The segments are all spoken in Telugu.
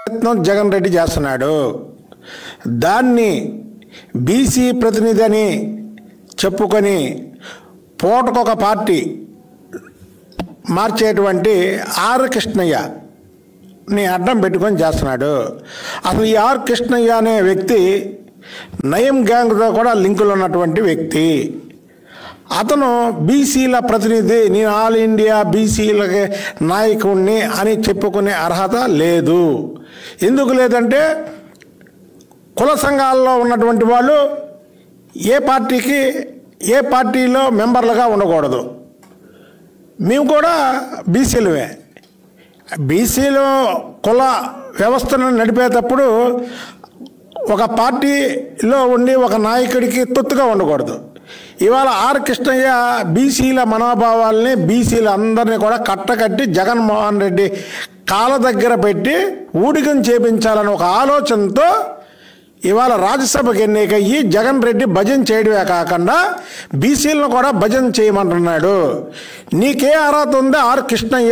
ప్రయత్నం జగన్ రెడ్డి చేస్తున్నాడు దాన్ని బీసీ ప్రతినిధి అని చెప్పుకొని పూటకొక పార్టీ మార్చేటువంటి ఆర్ కృష్ణయ్య ని అడ్డం పెట్టుకొని చేస్తున్నాడు అసలు ఈ ఆర్ కృష్ణయ్య అనే వ్యక్తి నయం గ్యాంగ్తో కూడా లింకులు ఉన్నటువంటి వ్యక్తి అతను బీసీల ప్రతినిధి నేను ఆల్ ఇండియా బీసీలకి నాయకుడిని అని చెప్పుకునే అర్హత లేదు ఎందుకు లేదంటే కుల సంఘాల్లో ఉన్నటువంటి వాళ్ళు ఏ పార్టీకి ఏ పార్టీలో మెంబర్లుగా ఉండకూడదు మేము కూడా బీసీలవే బీసీలో కుల వ్యవస్థను నడిపేటప్పుడు ఒక పార్టీలో ఉండి ఒక నాయకుడికి తొత్తుగా ఉండకూడదు ఇవాళ ఆర్ కృష్ణయ్య బీసీల మనోభావాల్ని బీసీల అందరినీ కూడా కట్టకట్టి జగన్మోహన్ రెడ్డి కాళ్ళ దగ్గర పెట్టి ఊడికం చేపించాలని ఒక ఆలోచనతో ఇవాళ రాజ్యసభకి ఎన్నికయ్యి జగన్ రెడ్డి భజన చేయడమే కాకుండా బీసీలను కూడా భజన చేయమంటున్నాడు నీకే అర్హత ఉందో ఆర్ కృష్ణయ్య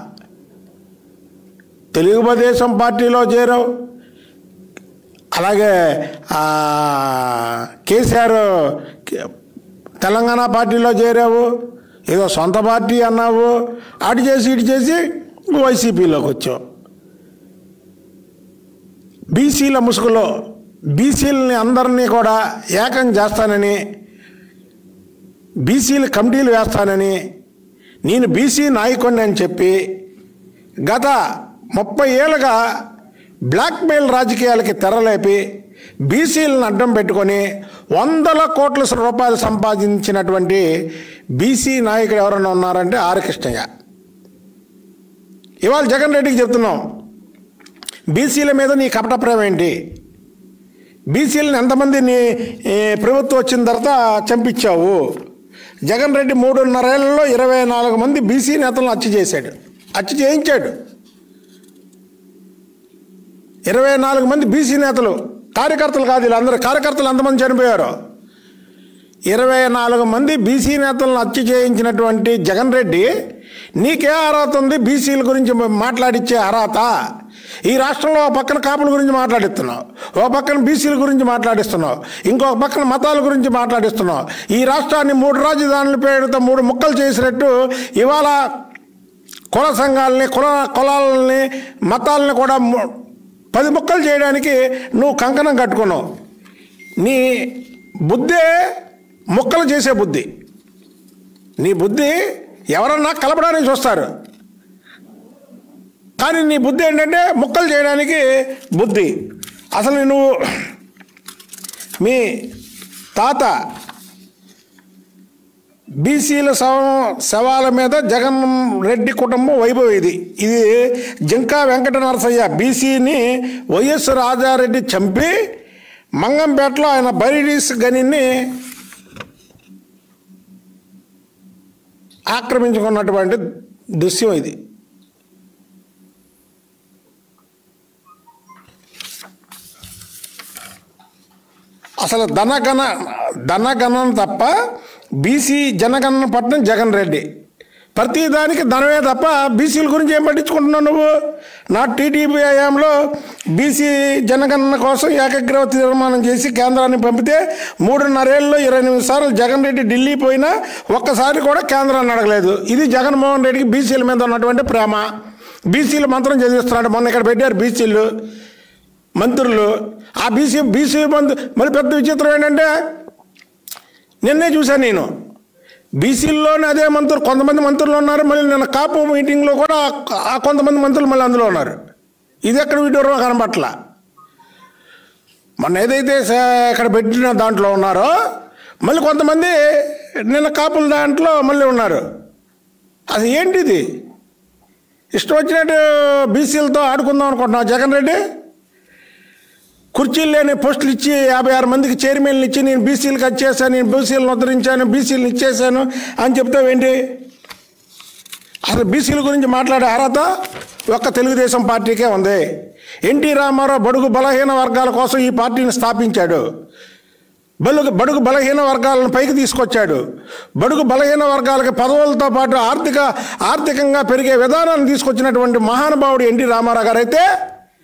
తెలుగుదేశం పార్టీలో చేరావు అలాగే ఆ, కేసీఆర్ తెలంగాణ పార్టీలో చేరావు ఏదో సొంత పార్టీ అన్నావు అటు చేసి ఇటు చేసి వైసీపీలోకి వచ్చావు బీసీల ముసుగులో బీసీలని అందరినీ కూడా ఏకం చేస్తానని బీసీల కమిటీలు వేస్తానని నేను బీసీ నాయకుడిని అని చెప్పి గత ముప్పై ఏళ్ళుగా బ్లాక్మెయిల్ రాజకీయాలకి తెరలేపి బీసీలను అడ్డం పెట్టుకొని వందల కోట్ల రూపాయలు సంపాదించినటువంటి బీసీ నాయకుడు ఎవరైనా ఉన్నారంటే ఆర్ కృష్ణయ్య ఇవాళ జగన్ రెడ్డికి చెప్తున్నాం బీసీల మీద నీ కపట ప్రేమ ఏంటి బీసీలను ఎంతమంది నీ ఏ, ప్రభుత్వం వచ్చిన తర్వాత చంపించావు జగన్ రెడ్డి మూడున్నరేళ్లలో ఇరవై నాలుగు మంది బీసీ నేతలను హత్య చేశాడు హత్య చేయించాడు ఇరవై నాలుగు మంది బీసీ నేతలు కార్యకర్తలు కాదు వీళ్ళందరూ కార్యకర్తలు ఎంతమంది చనిపోయారు ఇరవై నాలుగు మంది బీసీ నేతలను హత్య చేయించినటువంటి జగన్ రెడ్డి నీకే అర్హత ఉంది బీసీల గురించి మాట్లాడిచ్చే అర్హత ఈ రాష్ట్రంలో ఒక పక్కన కాపుల గురించి మాట్లాడిస్తున్నావు ఓ పక్కన బీసీల గురించి మాట్లాడిస్తున్నావు ఇంకొక పక్కన మతాల గురించి మాట్లాడిస్తున్నావు ఈ రాష్ట్రాన్ని మూడు రాజధానుల పేరుతో మూడు ముక్కలు చేసినట్టు ఇవాళ కుల సంఘాలని కుల కులాలని మతాలని కూడా ము- పది ముక్కలు చేయడానికి నువ్వు కంకణం కట్టుకున్నావు నీ బుద్ధే ముక్కలు చేసే బుద్ధి నీ బుద్ధి ఎవరన్నా కలపడానికి చూస్తారు కానీ నీ బుద్ధి ఏంటంటే ముక్కలు చేయడానికి బుద్ధి అసలు నువ్వు మీ తాత బీసీల శవ శవాల మీద జగన్ రెడ్డి కుటుంబం వైభవం ఇది ఇది జింకా వెంకట నరసయ్య బీసీని వైఎస్ రాజారెడ్డి చంపి మంగంపేటలో ఆయన బైరీస్ గనిని ఆక్రమించుకున్నటువంటి దృశ్యం ఇది అసలు ధనగణ ధనగణన తప్ప బీసీ జనగణన పట్టణం జగన్ రెడ్డి ప్రతి దానికి ధనమే తప్ప బీసీల గురించి ఏం పట్టించుకుంటున్నావు నువ్వు నా టీడీపీ హయాంలో బీసీ జనగణన కోసం ఏకగ్రహ తీర్మానం చేసి కేంద్రాన్ని పంపితే మూడున్నరేళ్ళలో ఇరవై ఎనిమిది సార్లు జగన్ రెడ్డి ఢిల్లీ పోయినా ఒక్కసారి కూడా కేంద్రాన్ని అడగలేదు ఇది జగన్మోహన్ రెడ్డికి బీసీల మీద ఉన్నటువంటి ప్రేమ బీసీల మంత్రం చదివిస్తున్నాడు మొన్న ఇక్కడ పెట్టారు బీసీలు మంత్రులు ఆ బీసీ బీసీ మంత్రి మరి పెద్ద విచిత్రం ఏంటంటే నిన్నే చూశాను నేను బీసీల్లోనే అదే మంత్రులు కొంతమంది మంత్రులు ఉన్నారు మళ్ళీ నిన్న కాపు మీటింగ్లో కూడా ఆ- ఆ కొంతమంది మంత్రులు మళ్ళీ అందులో ఉన్నారు ఇది ఎక్కడ వీడియోలో కనబట్ల మొన్న ఏదైతే స- ఇక్కడ పెట్టిన దాంట్లో ఉన్నారో మళ్ళీ కొంతమంది నిన్న కాపుల దాంట్లో మళ్ళీ ఉన్నారు అది ఏంటిది ఇష్టం వచ్చినట్టు బీసీలతో ఆడుకుందాం అనుకుంటున్నావు జగన్ రెడ్డి కుర్చీలు లేని పోస్టులు ఇచ్చి యాభై ఆరు మందికి చైర్మన్లు ఇచ్చి నేను బీసీలకు వచ్చేసాను నేను బీసీలను ఉద్ధరించాను బీసీలను ఇచ్చేసాను అని చెప్తావేంటి అసలు బీసీల గురించి మాట్లాడే అర్హత ఒక్క తెలుగుదేశం పార్టీకే ఉంది ఎన్టీ రామారావు బడుగు బలహీన వర్గాల కోసం ఈ పార్టీని స్థాపించాడు బలుగు బడుగు బలహీన వర్గాలను పైకి తీసుకొచ్చాడు బడుగు బలహీన వర్గాలకి పదవులతో పాటు ఆర్థిక ఆర్థికంగా పెరిగే విధానాన్ని తీసుకొచ్చినటువంటి మహానుభావుడు ఎన్టీ రామారావు గారు అయితే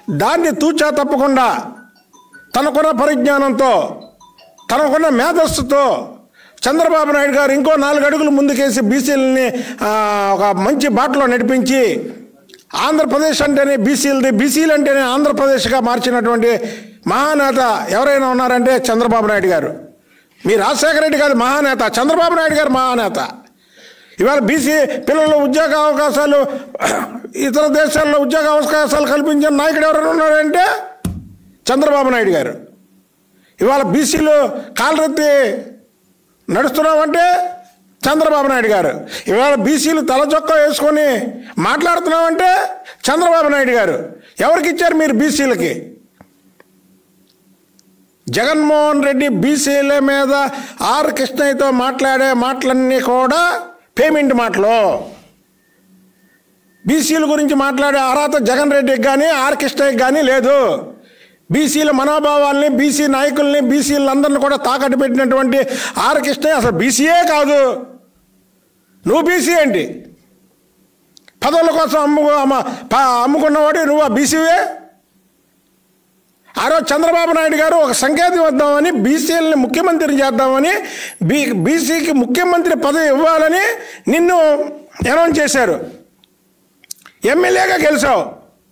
దాన్ని తూచా తప్పకుండా తనకున్న పరిజ్ఞానంతో తనకున్న మేధస్సుతో చంద్రబాబు నాయుడు గారు ఇంకో నాలుగు అడుగులు ముందుకేసి బీసీలని ఒక మంచి బాటలో నడిపించి ఆంధ్రప్రదేశ్ అంటేనే బీసీలది బీసీలు అంటేనే ఆంధ్రప్రదేశ్గా మార్చినటువంటి మహానేత ఎవరైనా ఉన్నారంటే చంద్రబాబు నాయుడు గారు మీ రాజశేఖర రెడ్డి గారు మహానేత చంద్రబాబు నాయుడు గారు మహానేత ఇవాళ బీసీ పిల్లల ఉద్యోగ అవకాశాలు ఇతర దేశాల్లో ఉద్యోగ అవకాశాలు కల్పించిన నాయకుడు ఎవరైనా ఉన్నారంటే చంద్రబాబు నాయుడు గారు ఇవాళ బీసీలు కాలరెత్తి నడుస్తున్నామంటే చంద్రబాబు నాయుడు గారు ఇవాళ బీసీలు తల చొక్కా వేసుకొని మాట్లాడుతున్నామంటే చంద్రబాబు నాయుడు గారు ఎవరికి ఇచ్చారు మీరు బీసీలకి జగన్మోహన్ రెడ్డి బీసీల మీద ఆర్ కృష్ణయ్యతో మాట్లాడే మాటలన్నీ కూడా పేమెంట్ మాటలు బీసీల గురించి మాట్లాడే అర్హత జగన్ రెడ్డికి కానీ ఆర్ కృష్ణయ్యకి కానీ లేదు బీసీల మనోభావాల్ని బీసీ నాయకుల్ని బీసీలందరిని కూడా తాకట్టు పెట్టినటువంటి ఆర్ కృష్ణయ్య అసలు బీసీయే కాదు నువ్వు బీసీ ఏంటి పదవుల కోసం అమ్ము అమ్మ- ప- అమ్ముకున్నవాడు నువ్వు ఆ బీసీవే ఆ రోజు చంద్రబాబు నాయుడు గారు ఒక సంకేతం ఇద్దామని బీసీలని ముఖ్యమంత్రిని చేద్దామని బీ బీసీకి ముఖ్యమంత్రి పదవి ఇవ్వాలని నిన్ను అనౌన్స్ చేశారు ఎమ్మెల్యేగా గెలిచావు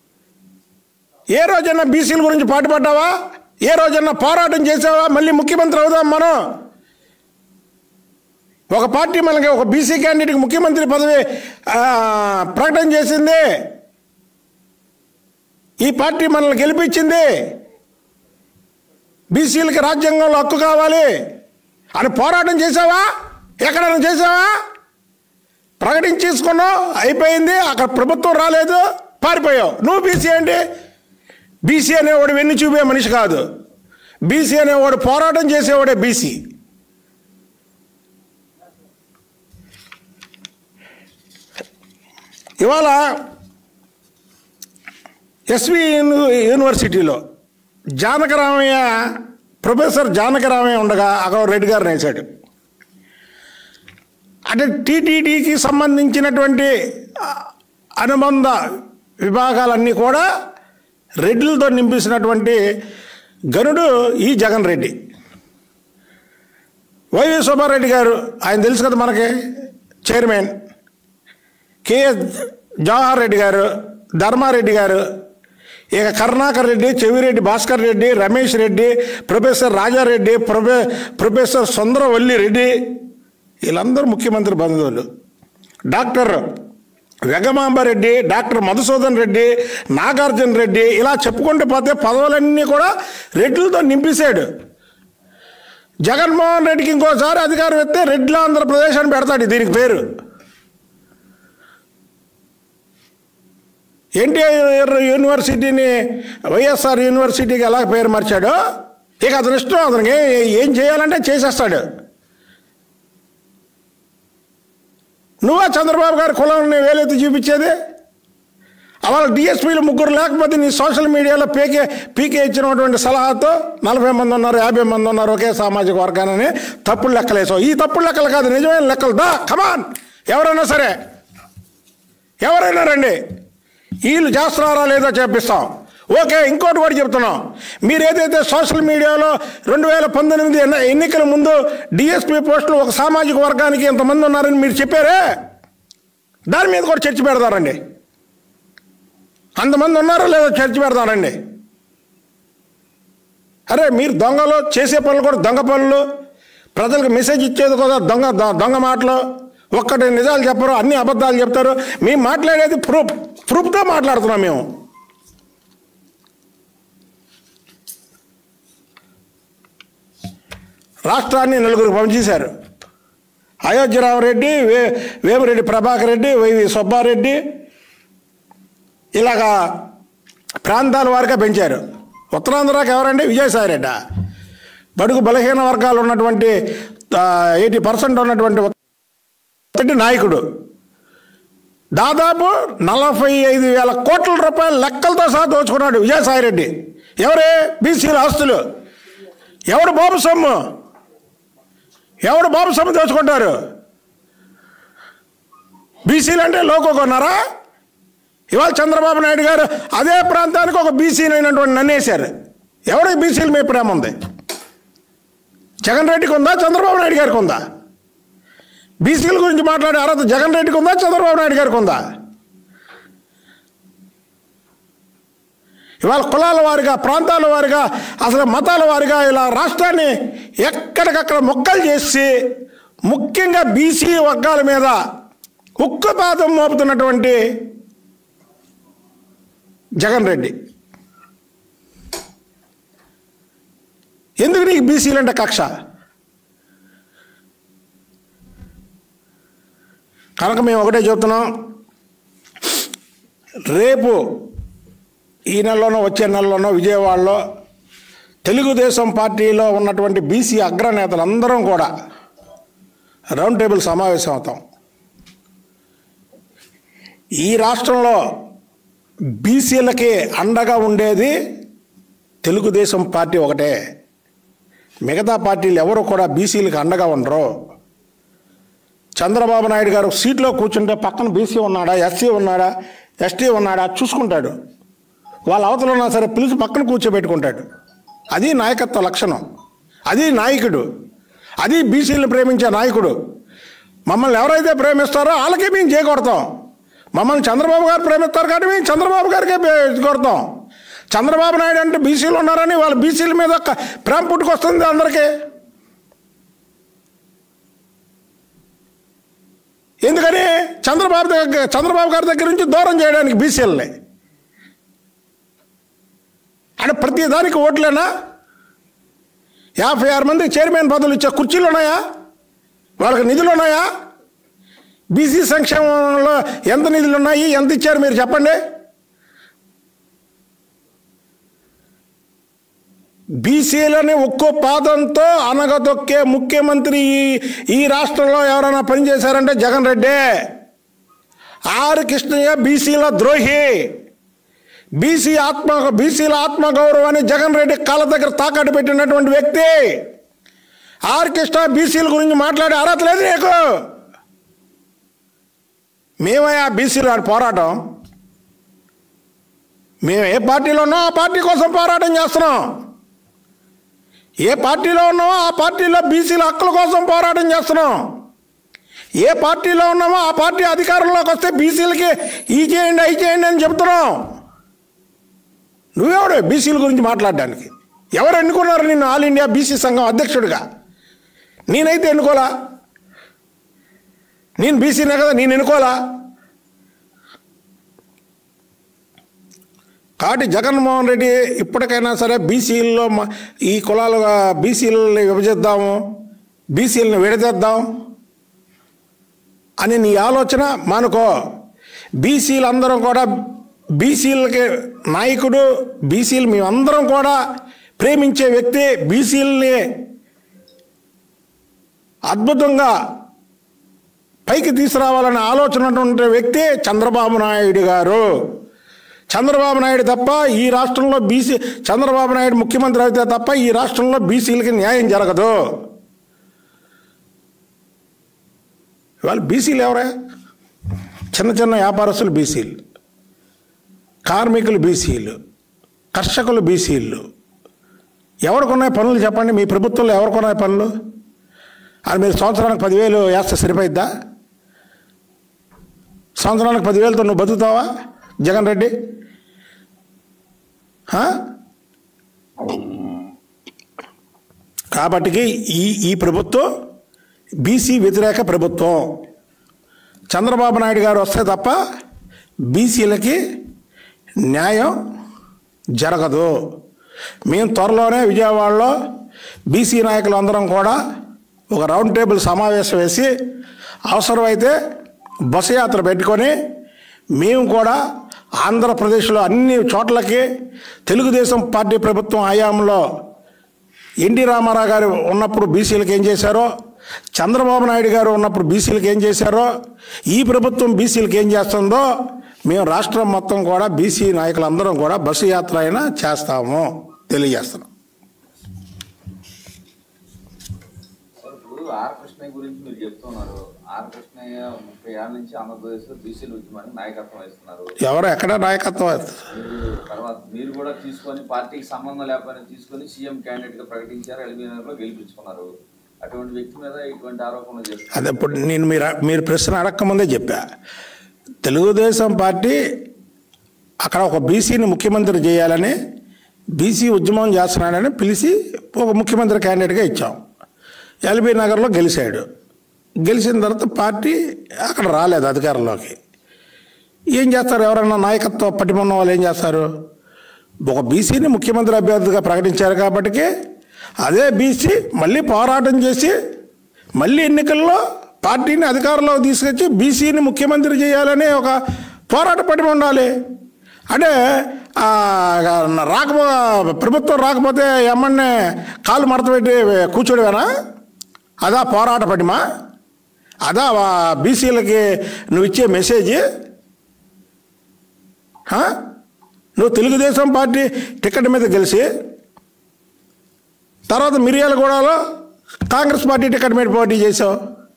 ఏ రోజన్నా బీసీల గురించి పాటుపడ్డావా ఏ రోజన్నా పోరాటం చేసావా మళ్ళీ ముఖ్యమంత్రి అవుదాం మనం ఒక పార్టీ మనకి ఒక బీసీ క్యాండిడేట్కి ముఖ్యమంత్రి పదవి ఆ, ప్రకటన చేసింది ఈ పార్టీ మనల్ని గెలిపించింది బీసీలకి రాజ్యాంగంలో హక్కు కావాలి అని పోరాటం చేసావా ఎక్కడైనా చేసావా ప్రకటించేసుకున్నావు అయిపోయింది అక్కడ ప్రభుత్వం రాలేదు పారిపోయావు నువ్వు బీసీ ఏంటి బీసీ అనేవాడు వెన్ను చూపే మనిషి కాదు బీసీ అనేవాడు పోరాటం చేసేవాడే బీసీ ఇవాళ ఎస్వి యూని- యూనివర్సిటీలో జానకరామయ్య ప్రొఫెసర్ జానకరామయ్య ఉండగా అక్కడ రెడ్డి గారిని వేశాడు అంటే టీటీడీకి సంబంధించినటువంటి ఆ, అనుబంధ విభాగాలన్నీ కూడా రెడ్లతో నింపిస్తున్నటువంటి గనుడు ఈ జగన్ రెడ్డి వైవి సుబ్బారెడ్డి గారు ఆయన తెలుసు కదా మనకి చైర్మన్ కేఎస్ జవహర్ రెడ్డి గారు ధర్మారెడ్డి గారు ఇక కరుణాకర్ రెడ్డి చెవిరెడ్డి భాస్కర్ రెడ్డి రమేష్ రెడ్డి ప్రొఫెసర్ రాజారెడ్డి ప్రొఫె ప్రొఫెసర్ సుందరవల్లి రెడ్డి వీళ్ళందరూ ముఖ్యమంత్రి బంధువులు డాక్టర్ వెగమాంబారెడ్డి డాక్టర్ మధుసూదన్ రెడ్డి నాగార్జున రెడ్డి ఇలా చెప్పుకుంటూ పోతే పదవులన్నీ కూడా రెడ్లతో నింపేశాడు జగన్మోహన్ రెడ్డికి ఇంకోసారి అధికారం ఇస్తే రెడ్ల ఆంధ్రప్రదేశ్ అని పెడతాడు దీనికి పేరు ఎన్టీఆర్ యూనివర్సిటీని వైఎస్ఆర్ యూనివర్సిటీకి ఎలా పేరు మార్చాడో ఇక అతని ఇష్టం అతనికి ఏ- ఏం చేయాలంటే చేసేస్తాడు నువ్వా చంద్రబాబు గారి కులాన్ని వేలెత్తి చూపించేది అవాళ డిఎస్పీలు ముగ్గురు లేకపోతే నీ సోషల్ మీడియాలో పీకే పీకే ఇచ్చినటువంటి సలహాతో నలభై మంది ఉన్నారు యాభై మంది ఉన్నారు ఒకే సామాజిక వర్గానని తప్పుడు లెక్కలేసావు ఈ తప్పుడు లెక్కలు కాదు నిజమైన లెక్కలు దా కమాన్ ఎవరైనా సరే ఎవరైనా రండి వీళ్ళు చేస్తున్నారా లేదో చెప్పిస్తాం ఓకే ఇంకోటి కూడా చెప్తున్నాం మీరు ఏదైతే సోషల్ మీడియాలో రెండు వేల పంతొమ్మిది ఎన్ని- ఎన్నికల ముందు డిఎస్పీ పోస్టులు ఒక సామాజిక వర్గానికి ఇంతమంది ఉన్నారని మీరు చెప్పారే దాని మీద కూడా చర్చ పెడతారండి అంతమంది ఉన్నారో లేదో చర్చ పెడతారండి అరే మీరు దొంగలు చేసే పనులు కూడా దొంగ పనులు ప్రజలకు మెసేజ్ ఇచ్చేది కూడా దొంగ దొ- దొంగ మాటలు ఒక్కటి నిజాలు చెప్పరు అన్ని అబద్ధాలు చెప్తారు మేము మాట్లాడేది ప్రూఫ్ ప్రూఫ్తో మాట్లాడుతున్నాం మేము రాష్ట్రాన్ని నలుగురు పంచేశారు అయోధ్యరామరెడ్డి వే వేమిరెడ్డి ప్రభాకర్ రెడ్డి వైవి సుబ్బారెడ్డి ఇలాగా ప్రాంతాల వారిగా పెంచారు ఉత్తరాంధ్రకి ఎవరండి విజయసాయి రెడ్డి బడుగు బలహీన వర్గాలు ఉన్నటువంటి ఎయిటీ పర్సెంట్ ఉన్నటువంటి ఒక్కటి నాయకుడు దాదాపు నలభై ఐదు వేల కోట్ల రూపాయల లెక్కలతో సహా దోచుకున్నాడు విజయసాయి రెడ్డి ఎవరే బీసీల ఆస్తులు ఎవడు బాబు సొమ్ము ఎవడు బాబు సొమ్ము దోచుకుంటారు బీసీలు అంటే లోకో కొన్నారా ఇవాళ చంద్రబాబు నాయుడు గారు అదే ప్రాంతానికి ఒక బీసీ అయినటువంటి నన్నేశారు ఎవరికి బీసీల మీద ప్రేమ ఉంది జగన్ రెడ్డికి ఉందా చంద్రబాబు నాయుడు గారికి ఉందా బీసీల గురించి మాట్లాడే అర్హత జగన్ రెడ్డికి ఉందా చంద్రబాబు నాయుడు గారికి ఉందా ఇవాళ కులాల వారిగా ప్రాంతాల వారిగా అసలు మతాల వారిగా ఇలా రాష్ట్రాన్ని ఎక్కడికక్కడ మొక్కలు చేసి ముఖ్యంగా బీసీ వర్గాల మీద ఉక్కుపాతం మోపుతున్నటువంటి జగన్ రెడ్డి ఎందుకు నీకు బీసీలు అంటే కక్ష కనుక మేము ఒకటే చెప్తున్నాం రేపు ఈ నెలలోనో వచ్చే నెలలోనో విజయవాడలో తెలుగుదేశం పార్టీలో ఉన్నటువంటి బీసీ అగ్రనేతలందరం కూడా రౌండ్ టేబుల్ సమావేశం అవుతాం ఈ రాష్ట్రంలో బీసీలకి అండగా ఉండేది తెలుగుదేశం పార్టీ ఒకటే మిగతా పార్టీలు ఎవరు కూడా బీసీలకు అండగా ఉండరు చంద్రబాబు నాయుడు గారు సీట్లో కూర్చుంటే పక్కన బీసీ ఉన్నాడా ఎస్సీ ఉన్నాడా ఎస్టీ ఉన్నాడా చూసుకుంటాడు వాళ్ళ అవతల ఉన్నా సరే పిలిచి పక్కన కూర్చోబెట్టుకుంటాడు అది నాయకత్వ లక్షణం అది నాయకుడు అది బీసీలను ప్రేమించే నాయకుడు మమ్మల్ని ఎవరైతే ప్రేమిస్తారో వాళ్ళకే మేము చేయకొడతాం మమ్మల్ని చంద్రబాబు గారు ప్రేమిస్తారు కానీ మేము చంద్రబాబు గారికే పే- కొడతాం చంద్రబాబు నాయుడు అంటే బీసీలు ఉన్నారని వాళ్ళ బీసీల మీద ఒక ప్రేమ పుట్టుకొస్తుంది అందరికీ ఎందుకని చంద్రబాబు దగ్గర చంద్రబాబు గారి దగ్గర నుంచి దూరం చేయడానికి బీసీలని అంటే ప్రతి దానికి ఓట్లేనా యాభై ఆరు మంది చైర్మన్ పదవులు ఇచ్చే కుర్చీలు ఉన్నాయా వాళ్ళకి నిధులు ఉన్నాయా బీసీ సంక్షేమంలో ఎంత నిధులు ఉన్నాయి ఎంత ఇచ్చారు మీరు చెప్పండి బీసీలని ఒక్కో పాదంతో అనగదొక్కే ముఖ్యమంత్రి ఈ- ఈ రాష్ట్రంలో ఎవరైనా పనిచేశారంటే జగన్ రెడ్డి ఆర్ కృష్ణయ్య బీసీల ద్రోహి బీసీ ఆత్మ బీసీల ఆత్మగౌరవాన్ని జగన్ రెడ్డి కాళ్ళ దగ్గర తాకట్టు పెట్టినటువంటి వ్యక్తి ఆర్ కృష్ణ బీసీల గురించి మాట్లాడే అర్హత లేదు నీకు మేమయ్యా బీసీలు వాడి పోరాటం మేము ఏ పార్టీలో ఉన్నామో ఆ పార్టీ కోసం పోరాటం చేస్తున్నాం ఏ పార్టీలో ఉన్నామో ఆ పార్టీలో బీసీల హక్కుల కోసం పోరాటం చేస్తున్నాం ఏ పార్టీలో ఉన్నామో ఆ పార్టీ అధికారంలోకి వస్తే బీసీలకి ఈ చేయండి అవి చేయండి అని చెప్తున్నాం నువ్వెవడు బీసీల గురించి మాట్లాడడానికి ఎవరు ఎన్నుకున్నారు నిన్ను ఆల్ ఇండియా బీసీ సంఘం అధ్యక్షుడిగా నేనైతే ఎన్నుకోలా నేను బీసీనే కదా నేను ఎన్నుకోలా కాబట్టి జగన్మోహన్ రెడ్డి ఇప్పటికైనా సరే బీసీల్లో మ- ఈ కులాలుగా బీసీలని విభజిద్దాము బీసీలను విడదీద్దాం అని నీ ఆలోచన మానుకో బీసీలందరం కూడా బీసీలకి నాయకుడు బీసీలు మేమందరం కూడా ప్రేమించే వ్యక్తి బీసీలని అద్భుతంగా పైకి తీసుకురావాలనే ఆలోచన ఉన్నటువంటి వ్యక్తి చంద్రబాబు నాయుడు గారు చంద్రబాబు నాయుడు తప్ప ఈ రాష్ట్రంలో బీసీ చంద్రబాబు నాయుడు ముఖ్యమంత్రి అయితే తప్ప ఈ రాష్ట్రంలో బీసీలకి న్యాయం జరగదు ఇవాళ బీసీలు ఎవరా చిన్న చిన్న వ్యాపారస్తులు బీసీలు కార్మికులు బీసీలు కర్షకులు బీసీలు ఎవరికొన్నాయి పనులు చెప్పండి మీ ప్రభుత్వంలో ఎవరికొన్నాయి పనులు అది మీరు సంవత్సరానికి పదివేలు వేస్తే సరిపోయిద్దా సంవత్సరానికి పదివేలతో నువ్వు బతుకుతావా జగన్ రెడ్డి ఆ? కాబట్టికి ఈ ఈ ప్రభుత్వం బీసీ వ్యతిరేక ప్రభుత్వం చంద్రబాబు నాయుడు గారు వస్తే తప్ప బీసీలకి న్యాయం జరగదు మేము త్వరలోనే విజయవాడలో బీసీ నాయకులు అందరం కూడా ఒక రౌండ్ టేబుల్ సమావేశం వేసి అవసరమైతే బస్సు యాత్ర పెట్టుకొని మేము కూడా ఆంధ్రప్రదేశ్లో అన్ని చోట్లకి తెలుగుదేశం పార్టీ ప్రభుత్వం హయాంలో ఎన్టీ రామారావు గారు ఉన్నప్పుడు బీసీలకు ఏం చేశారో చంద్రబాబు నాయుడు గారు ఉన్నప్పుడు బీసీలకు ఏం చేశారో ఈ ప్రభుత్వం బీసీలకు ఏం చేస్తుందో మేము రాష్ట్రం మొత్తం కూడా బీసీ నాయకులందరం కూడా బస్సు యాత్ర అయినా చేస్తాము తెలియజేస్తున్నాం సార్ ఇప్పుడు ఆర్ కృష్ణ గురించి మీరు చెప్తున్నారు ఆర్ కృష్ణయ్య ముప్పై ఏళ్ళ నుంచి ఆంధ్రప్రదేశ్లో బీసీల ఉద్యమానికి నాయకత్వం వహిస్తున్నారు ఎవరు ఎక్కడ నాయకత్వం మీరు తర్వాత మీరు కూడా తీసుకొని పార్టీకి సంబంధం లేకపోయినా తీసుకొని సీఎం క్యాండిడేట్ గా ప్రకటించారు ఎల్బీనగర్ లో గెలిపించుకున్నారు అటువంటి వ్యక్తి మీద ఇటువంటి ఆరోపణలు చేస్తున్నారు అదే ఇప్పుడు నేను మీరు మీరు ప్రశ్న అడగకముందే చెప్పా తెలుగుదేశం పార్టీ అక్కడ ఒక బీసీని ముఖ్యమంత్రి చేయాలని బీసీ ఉద్యమం చేస్తున్నాడని పిలిచి ఒక ముఖ్యమంత్రి క్యాండిడేట్గా ఇచ్చాం ఎల్బీ నగర్లో గెలిచాడు గెలిచిన తర్వాత పార్టీ అక్కడ రాలేదు అధికారంలోకి ఏం చేస్తారు ఎవరన్నా నాయకత్వ పటిమన్న వాళ్ళు ఏం చేస్తారు ఒక బీసీని ముఖ్యమంత్రి అభ్యర్థిగా ప్రకటించారు కాబట్టి అదే బీసీ మళ్ళీ పోరాటం చేసి మళ్ళీ ఎన్నికల్లో పార్టీని అధికారంలోకి తీసుకొచ్చి బీసీని ముఖ్యమంత్రి చేయాలని ఒక పోరాట పటిమ ఉండాలి అంటే ఆ, రాకపో ప్రభుత్వం రాకపోతే ఎమ్మన్నే కాలు మడత పెట్టి కూర్చోడమేనా అదా పోరాట పటిమ అదా వా- బీసీలకి నువ్వు ఇచ్చే మెసేజ్ హా? నువ్వు తెలుగుదేశం పార్టీ టికెట్ మీద గెలిచి తర్వాత మిర్యాలగూడలో కాంగ్రెస్ పార్టీ టికెట్ మీద పోటీ చేసావు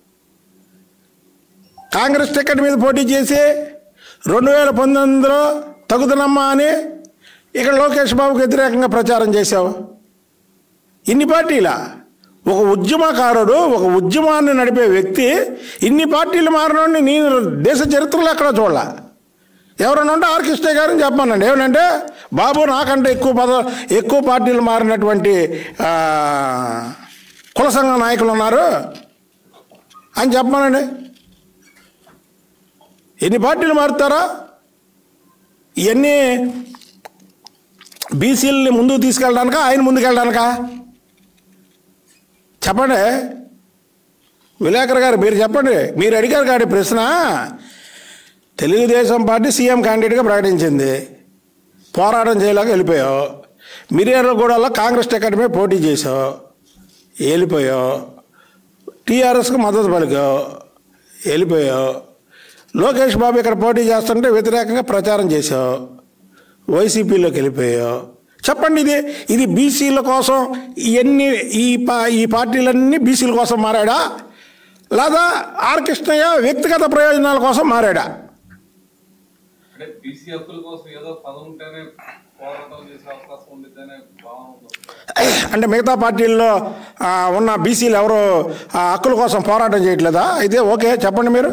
కాంగ్రెస్ టికెట్ మీద పోటీ చేసి రెండు వేల పంతొమ్మిదిలో తగుదనమ్మా అని ఇక్కడ లోకేష్ బాబుకి వ్యతిరేకంగా ప్రచారం చేశావు ఇన్ని పార్టీలా ఒక ఉద్యమకారుడు ఒక ఉద్యమాన్ని నడిపే వ్యక్తి ఇన్ని పార్టీలు మారినోడిని నేను దేశ చరిత్రలో ఎక్కడ చూడాల ఎవరన్నా ఉంటే ఆర్ కృష్ణ గారిని చెప్పానండి ఏమనంటే బాబు నాకంటే ఎక్కువ పద ఎక్కువ పార్టీలు మారినటువంటి ఆ, కుల సంఘ నాయకులు ఉన్నారు అని చెప్పానండి ఎన్ని పార్టీలు మారుతారా ఇవన్నీ బీసీలని ముందుకు తీసుకెళ్ళడానికా ఆయన ముందుకు వెళ్ళడానికా చెప్పండి విలేకర్ గారు మీరు చెప్పండి మీరు అడిగారు కాడి ప్రశ్న తెలుగుదేశం పార్టీ సీఎం క్యాండిడేట్గా ప్రకటించింది పోరాటం చేయలేక వెళ్ళిపోయావు మిర్యాలగూడలో కాంగ్రెస్ టికెట్ మీద పోటీ చేసావు వెళ్ళిపోయావు టీఆర్ఎస్కి మద్దతు పలికావు వెళ్ళిపోయావు లోకేష్ బాబు ఇక్కడ పోటీ చేస్తుంటే వ్యతిరేకంగా ప్రచారం చేసావు వైసీపీలోకి వెళ్ళిపోయావు చెప్పండి ఇది ఇది బీసీల కోసం ఇవన్నీ ఈ పా ఈ పార్టీలన్నీ బీసీల కోసం మారాడా లేదా ఆర్ కృష్ణయ్య వ్యక్తిగత ప్రయోజనాల కోసం మారాడా అంటే బీసీ హక్కుల కోసం ఏదో పదం ఉంటేనే పోరాటం చేసే అవకాశం ఉండితేనే భావన ఉంది. అంటే మిగతా పార్టీల్లో ఆ, ఉన్న బీసీలు ఎవరు ఆ హక్కుల కోసం పోరాటం చేయట్లేదా అయితే ఓకే చెప్పండి మీరు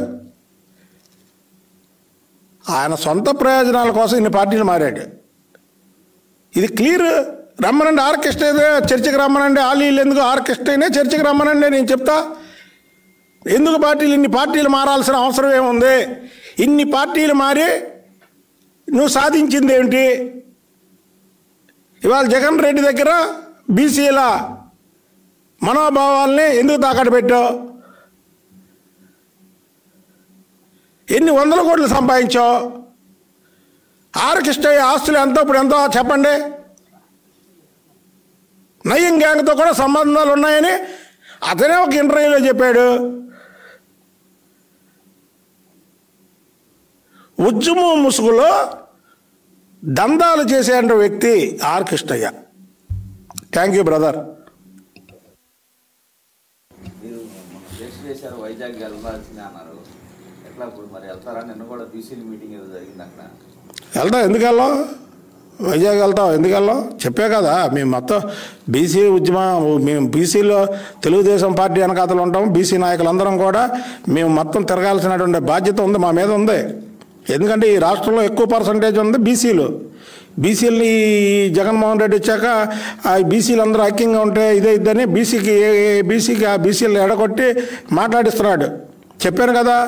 ఆయన సొంత ప్రయోజనాల కోసం ఇన్ని పార్టీలు మారాడు ఇది క్లియర్ రమ్మనండి ఆర్కెస్ట్రా ఏదో చర్చకి రమ్మనండి ఆలు వీళ్ళు ఎందుకు ఆర్కెస్ట్రానే చర్చకి రమ్మనండి నేను చెప్తా ఎందుకు పార్టీలు ఇన్ని పార్టీలు మారాల్సిన అవసరం ఏముంది ఇన్ని పార్టీలు మారి నువ్వు సాధించింది ఏమిటి ఇవాళ జగన్ రెడ్డి దగ్గర బీసీల మనోభావాల్ని ఎందుకు తాకట్టు పెట్టావు ఎన్ని వందల కోట్లు సంపాదించావు ఆర్కెస్ట్రయ్య ఆస్తులు ఎంతో ఇప్పుడు ఎంతో చెప్పండి నయం గ్యాంగ్తో కూడా సంబంధాలు ఉన్నాయని అతనే ఒక ఇంటర్వ్యూలో చెప్పాడు ఉద్యమం ముసుగులో దందాలు చేసే వ్యక్తి R Krishnaiah thank you brother మీరు మన టెస్ట్ చేశారు వైజాగ్ వెళ్ళాల్సిందే అన్నారు ఎట్లా ఇప్పుడు మరి వెళ్తారా నిన్న కూడా బీసీల మీటింగ్ ఏదో జరిగింది అక్కడ వెళ్తాం ఎందుకు వెళ్ళాం వైజాగ్ వెళ్తాం ఎందుకు వెళ్ళాం చెప్పే కదా మేము మొత్తం బీసీ ఉద్యమం మేము బీసీలో తెలుగుదేశం పార్టీ వెనకాతలు ఉంటాం బీసీ నాయకులందరం కూడా మేము మొత్తం తిరగాల్సినటువంటి బాధ్యత ఉంది మా మీద ఉంది ఎందుకంటే ఈ రాష్ట్రంలో ఎక్కువ పర్సంటేజ్ ఉంది బీసీలు బీసీలని జగన్మోహన్ రెడ్డి వచ్చాక ఆ బీసీలు అందరూ ఐక్యంగా ఉంటే ఇదే ఇద్దని బీసీకి బీసీకి ఆ బీసీలను ఎడగొట్టి మాట్లాడిస్తున్నాడు చెప్పాను కదా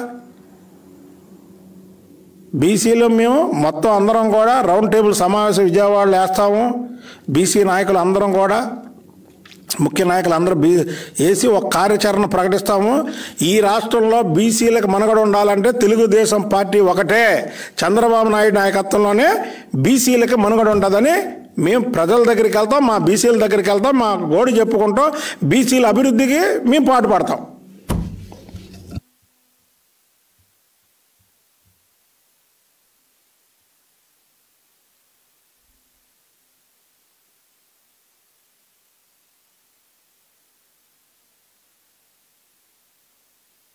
బీసీలో మేము మొత్తం అందరం కూడా రౌండ్ టేబుల్ సమావేశం విజయవాడలో వేస్తాము బీసీ నాయకులు అందరం కూడా ముఖ్య నాయకులు అందరూ బీ వేసి ఒక కార్యాచరణ ప్రకటిస్తాము ఈ రాష్ట్రంలో బీసీలకు మనుగడ ఉండాలంటే తెలుగుదేశం పార్టీ ఒకటే చంద్రబాబు నాయుడు నాయకత్వంలోనే బీసీలకి మనుగడ ఉంటుందని మేము ప్రజల దగ్గరికి వెళ్తాం మా బీసీల దగ్గరికి వెళ్తాం మా గోడు చెప్పుకుంటాం బీసీల అభివృద్ధికి మేము పాటుపడతాం